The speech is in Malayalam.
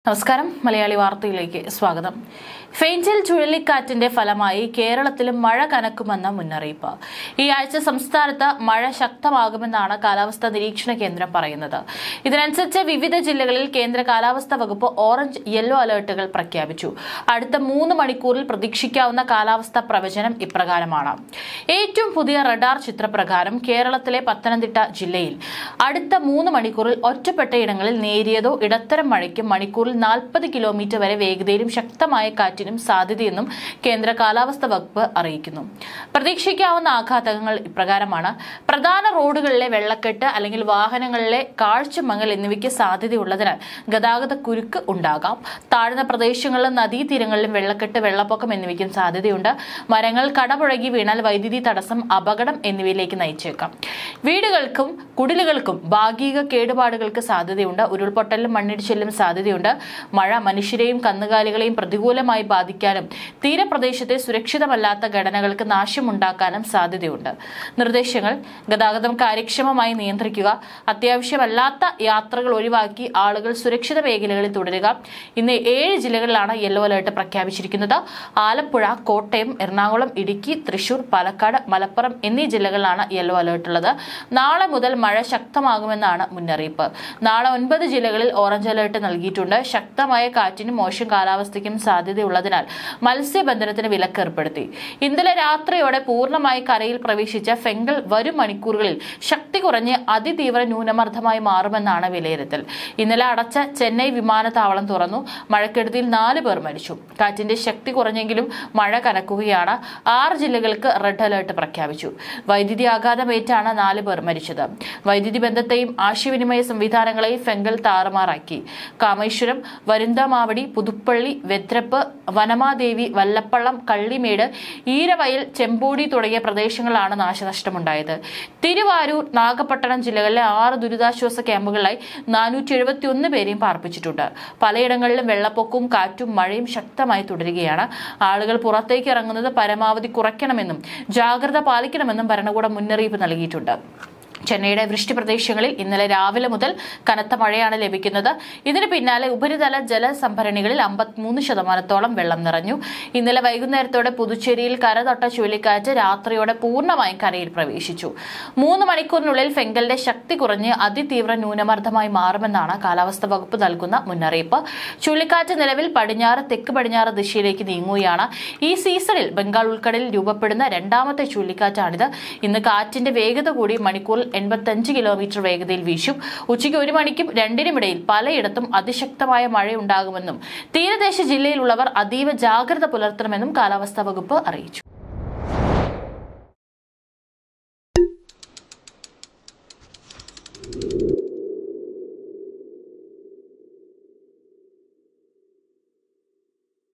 നമസ്കാരം മലയാളി വാർത്തയിലേക്ക് സ്വാഗതം ഫെയ്ഞ്ചൽ ചുഴലിക്കാറ്റിന്റെ ഫലമായി കേരളത്തിലും മഴ കനക്കുമെന്ന മുന്നറിയിപ്പ് ഈ ആഴ്ച സംസ്ഥാനത്ത് മഴ ശക്തമാകുമെന്നാണ് കാലാവസ്ഥാ നിരീക്ഷണ കേന്ദ്രം പറയുന്നത് ഇതിനനുസരിച്ച് വിവിധ ജില്ലകളിൽ കേന്ദ്ര കാലാവസ്ഥാ വകുപ്പ് ഓറഞ്ച് യെല്ലോ അലർട്ടുകൾ പ്രഖ്യാപിച്ചു അടുത്ത മൂന്ന് മണിക്കൂറിൽ പ്രതീക്ഷിക്കാവുന്ന കാലാവസ്ഥാ പ്രവചനം ഇപ്രകാരമാണ് ഏറ്റവും പുതിയ റഡാർ ചിത്രപ്രകാരം കേരളത്തിലെ പത്തനംതിട്ട ജില്ലയിൽ അടുത്ത മൂന്ന് മണിക്കൂറിൽ ഒറ്റപ്പെട്ട ഇടങ്ങളിൽ നേരിയതോ ഇടത്തരം മഴയ്ക്കും മണിക്കൂറിൽ നാൽപ്പത് കിലോമീറ്റർ വരെ വേഗതയിലും ശക്തമായ കാറ്റിനും സാധ്യതയെന്നും കേന്ദ്ര കാലാവസ്ഥാ വകുപ്പ് അറിയിക്കുന്നു പ്രതീക്ഷിക്കാവുന്ന ആഘാതങ്ങൾ ഇപ്രകാരമാണ് പ്രധാന റോഡുകളിലെ വെള്ളക്കെട്ട് അല്ലെങ്കിൽ വാഹനങ്ങളിലെ കാഴ്ചമങ്ങൽ എന്നിവയ്ക്ക് സാധ്യതയുള്ളതിനാൽ ഗതാഗത കുരുക്ക് ഉണ്ടാകാം താഴ്ന്ന പ്രദേശങ്ങളിലും നദീതീരങ്ങളിലും വെള്ളക്കെട്ട് വെള്ളപ്പൊക്കം എന്നിവയ്ക്കും സാധ്യതയുണ്ട് മരങ്ങൾ കടപുഴകി വീണാൽ വൈദ്യുതി തടസ്സം അപകടം എന്നിവയിലേക്ക് നയിച്ചേക്കാം വീടുകൾക്കും കുടിലുകൾക്കും ഭാഗിക കേടുപാടുകൾക്ക് സാധ്യതയുണ്ട് ഉരുൾപൊട്ടലിലും മണ്ണിടിച്ചിലിനും സാധ്യതയുണ്ട് മഴ മനുഷ്യരെയും കന്നുകാലികളെയും പ്രതികൂലമായി ബാധിക്കാനും തീരപ്രദേശത്തെ സുരക്ഷിതമല്ലാത്ത ഘടനകൾക്ക് നാശമുണ്ടാക്കാനും സാധ്യതയുണ്ട് നിർദ്ദേശങ്ങൾ ഗതാഗതം കാര്യക്ഷമമായി നിയന്ത്രിക്കുക അത്യാവശ്യമല്ലാത്ത യാത്രകൾ ഒഴിവാക്കി ആളുകൾ സുരക്ഷിത മേഖലകളിൽ തുടരുക ഇന്ന് ഏഴ് ജില്ലകളിലാണ് യെല്ലോ അലർട്ട് പ്രഖ്യാപിച്ചിരിക്കുന്നത് ആലപ്പുഴ കോട്ടയം എറണാകുളം ഇടുക്കി തൃശൂർ പാലക്കാട് മലപ്പുറം എന്നീ ജില്ലകളിലാണ് യെല്ലോ അലർട്ട് ഉള്ളത് നാളെ മുതൽ മഴ ശക്തമാകുമെന്നാണ് മുന്നറിയിപ്പ് നാളെ ഒൻപത് ജില്ലകളിൽ ഓറഞ്ച് അലർട്ട് നൽകിയിട്ടുണ്ട് ശക്തമായ കാറ്റിനും മോശം കാലാവസ്ഥയ്ക്കും സാധ്യതയുള്ളതിനാൽ മത്സ്യബന്ധനത്തിന് വിലക്ക് ഏർപ്പെടുത്തി ഇന്നലെ രാത്രിയോടെ പൂർണ്ണമായി കരയിൽ പ്രവേശിച്ച ഫെങ്കൽ വരും മണിക്കൂറുകളിൽ ശക്തി കുറഞ്ഞ് അതിതീവ്ര ന്യൂനമർദ്ദമായി മാറുമെന്നാണ് വിലയിരുത്തൽ ഇന്നലെ അടച്ച ചെന്നൈ വിമാനത്താവളം തുറന്നു മഴക്കെടുതിയിൽ നാല് പേർ മരിച്ചു കാറ്റിന്റെ ശക്തി കുറഞ്ഞെങ്കിലും മഴ കനക്കുകയാണ് ആറ് ജില്ലകൾക്ക് റെഡ് അലർട്ട് പ്രഖ്യാപിച്ചു വൈദ്യുതി ആഘാതമേറ്റാണ് നാല് പേർ മരിച്ചത് വൈദ്യുതി ബന്ധത്തെയും ആശയവിനിമയ സംവിധാനങ്ങളെയും ഫെങ്കൽ താറുമാറാക്കി കാമേശ്വരം വരുന്തമാവടി പുതുപ്പള്ളി വെദ്രപ്പ് വനമാദേവി വല്ലപ്പള്ളം കള്ളിമേട് ഈരവയൽ ചെമ്പോടി തുടങ്ങിയ പ്രദേശങ്ങളിലാണ് നാശനഷ്ടമുണ്ടായത് തിരുവാരൂർ നാഗപട്ടണം ജില്ലകളിലെ ആറ് ദുരിതാശ്വാസ ക്യാമ്പുകളിലായി നാനൂറ്റി എഴുപത്തിയൊന്ന് പേരെയും പാർപ്പിച്ചിട്ടുണ്ട് പലയിടങ്ങളിലും വെള്ളപ്പൊക്കവും കാറ്റും മഴയും ശക്തമായി തുടരുകയാണ് ആളുകൾ പുറത്തേക്ക് ഇറങ്ങുന്നത് പരമാവധി കുറയ്ക്കണമെന്നും ജാഗ്രത പാലിക്കണമെന്നും ഭരണകൂടം മുന്നറിയിപ്പ് നൽകിയിട്ടുണ്ട് ചെന്നൈയുടെ വൃഷ്ടി പ്രദേശങ്ങളിൽ ഇന്നലെ രാവിലെ മുതൽ കനത്ത മഴയാണ് ലഭിക്കുന്നത് ഇതിന് പിന്നാലെ ഉപരിതല ജലസംഭരണികളിൽ അമ്പത്തിമൂന്ന് ശതമാനത്തോളം വെള്ളം നിറഞ്ഞു ഇന്നലെ വൈകുന്നേരത്തോടെ പുതുച്ചേരിയിൽ കരതൊട്ട ചുഴലിക്കാറ്റ് രാത്രിയോടെ പൂർണ്ണമായും കരയിൽ പ്രവേശിച്ചു മൂന്ന് മണിക്കൂറിനുള്ളിൽ ഫെങ്കലിന്റെ ശക്തി കുറഞ്ഞ് അതിതീവ്ര ന്യൂനമർദ്ദമായി മാറുമെന്നാണ് കാലാവസ്ഥാ വകുപ്പ് നൽകുന്ന മുന്നറിയിപ്പ് ചുഴലിക്കാറ്റ് നിലവിൽ പടിഞ്ഞാറ് തെക്ക് പടിഞ്ഞാറ് ദിശയിലേക്ക് നീങ്ങുകയാണ് ഈ സീസണിൽ ബംഗാൾ ഉൾക്കടലിൽ രൂപപ്പെടുന്ന രണ്ടാമത്തെ ചുഴലിക്കാറ്റാണിത് ഇന്ന് കാറ്റിന്റെ വേഗത കൂടി മണിക്കൂറിൽ എൺപത്തഞ്ച് കിലോമീറ്റർ വേഗതയിൽ വീശും ഉച്ചയ്ക്ക് ഒരു മണിക്കും രണ്ടിനുമിടയിൽ പലയിടത്തും അതിശക്തമായ മഴയുണ്ടാകുമെന്നും തീരദേശ ജില്ലയിലുള്ളവർ അതീവ ജാഗ്രത പുലർത്തണമെന്നും കാലാവസ്ഥാ വകുപ്പ് അറിയിച്ചു